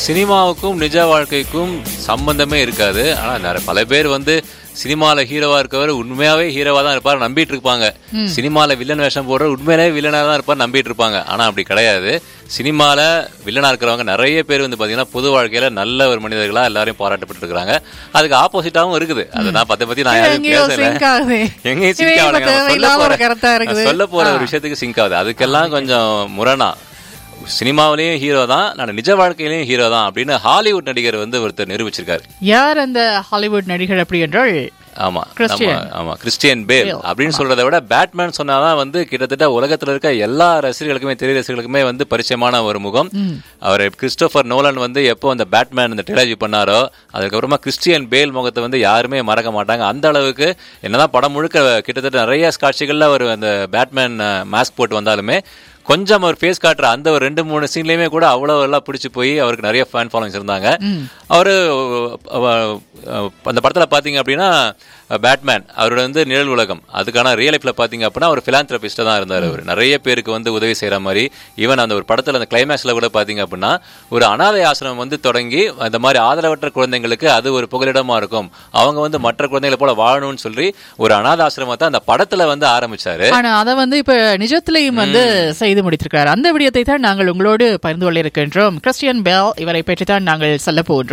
சினிமாவுக்கும் நிஜ வாழ்க்கைக்கும் சம்பந்தமே இருக்காது ஆனா நிறைய பல பேர் வந்து சினிமால ஹீரோவா இருக்கவர் உண்மையாவே ஹீரோவா தான் இருப்பார் நம்பிட்டு இருப்பாங்க சினிமால வில்லன் வேஷம் போடுற உண்மையிலே வில்லனா தான் இருப்பார் நம்பிட்டு இருப்பாங்க ஆனா அப்படி கிடையாது சினிமால வில்லனா இருக்கிறவங்க நிறைய பேர் வந்து பாத்தீங்கன்னா பொது வாழ்க்கையில நல்ல ஒரு மனிதர்களா எல்லாரையும் பாராட்டப்பட்டு இருக்காங்க அதுக்கு ஆப்போசிட்டாவும் இருக்குது அதை நான் பத்தி பத்தி நான் யாரும் எங்கேயோ பேசல sync ஆகுது. எங்கேயும் இது சிங்க் இப்ப ஆகலைங்க நான் சொல்ல தேவையில்லாம ஒரு போற- கருத்தா இருக்குது. நான் சொல்ல போற ஒரு விஷயத்துக்கு சிங்க் ஆகுது அதுக்கெல்லாம் கொஞ்சம் முரணா சினிமாவிலையும் ஹீரோ தான் நான் நிஜ வாழ்க்கையிலயும் ஹீரோ தான் அப்படின்னு ஹாலிவுட் நடிகர் வந்து ஒருத்தர் நிரூபிச்சிருக்காரு யார் அந்த ஹாலிவுட் நடிகர் அப்படி என்றால் ஆமா கிறிஸ்டியன். நம்ம- ஆமா கிறிஸ்டியன் பேல் அப்படின்னு சொல்றதை விட பேட்மேன் சொன்னாதான் வந்து கிட்டத்தட்ட உலகத்துல இருக்க எல்லா ரசிகர்களுக்குமே திரை ரசிகர்களுக்குமே வந்து பரிச்சயமான ஒரு முகம் அவர் கிறிஸ்டோபர் நோலன் வந்து எப்போ அந்த பேட்மேன் இந்த டிராஜி பண்ணாரோ அதுக்கப்புறமா கிறிஸ்டியன் பேல் முகத்தை வந்து யாருமே மறக்க மாட்டாங்க அந்த அளவுக்கு என்னதான் படம் முழுக்க கிட்டத்தட்ட நிறைய காட்சிகள்ல அவர் அந்த பேட்மேன் மாஸ்க் போட்டு வந்தாலுமே கொஞ்சம் அவர் ஃபேஸ் காட்டுற அந்த ஒரு ரெண்டு மூணு சீன்லயுமே கூட அவ்வளவு எல்லாம் பிடிச்சு போய் அவருக்கு நிறைய ஃபேன் ஃபாலோவிங்ஸ் இருந்தாங்க அவரு அஹ், அஹ், அந்த படத்துல பாத்தீங்க அப்படின்னா பேட்மேன் அவரோட வந்து நிழல் உலகம் அதுக்கான ரியல் லைஃப்ல பாத்தீங்க அப்படின்னா ஒரு பிலாந்திரபிஸ்டா தான் இருந்தார் அவர் நிறைய பேருக்கு வந்து உதவி செய்யற மாதிரி ஈவன் அந்த ஒரு படத்துல அந்த கிளைமேக்ஸ்ல கூட பாத்தீங்க அப்படின்னா ஒரு அனாதை ஆசிரமம் வந்து தொடங்கி அந்த மாதிரி ஆதரவற்ற குழந்தைங்களுக்கு அது ஒரு புகலிடமா இருக்கும் அவங்க வந்து மற்ற குழந்தைகளை போல வாழணும்னு சொல்லி ஒரு அனாதை ஆசிரமத்தை அந்த படத்துல வந்து ஆரம்பிச்சாரு ஆனா அதை வந்து இப்ப நிஜத்திலையும் வந்து செய்து முடித்திருக்கிறார் அந்த விடயத்தை தான் நாங்கள் உங்களோடு பகிர்ந்து கொள்ள இருக்கின்றோம் கிறிஸ்டியன் பெல் இவரை பற்றி தான் நாங்கள் சொல்ல போகின்றோம்